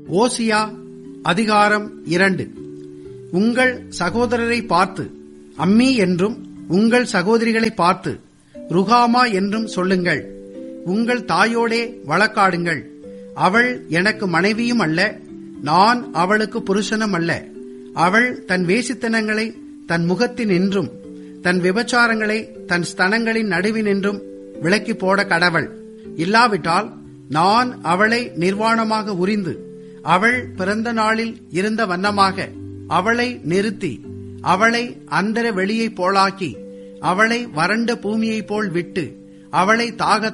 ஓசியா அதிகாரம் இரண்டு உங்கள் சகோதரரை பார்த்து அம்மி என்றும் உங்கள் சகோதரிகளை பார்த்து ருகாமா என்றும் சொல்லுங்கள் உங்கள் தாயோடே வழக்காடுங்கள் அவள் எனக்கு மனைவியும் அல்ல நான் அவளுக்கு புருஷனும் அல்ல அவள் தன் வேசித்தனங்களை தன் முகத்தினின்றும் தன் விபச்சாரங்களை தன் ஸ்தனங்களின் நடுவினின்றும் விலக்கி போட கடவள் இல்லாவிட்டால் நான் அவளை நிர்வாணமாக உரிந்து அவள் பிறந்த நாளில் இருந்த வண்ணமாக அவளை நிறுத்தி அவளை அந்தர வெளியைப் போலாக்கி அவளை வறண்ட பூமியைப் போல் விட்டு அவளை தாக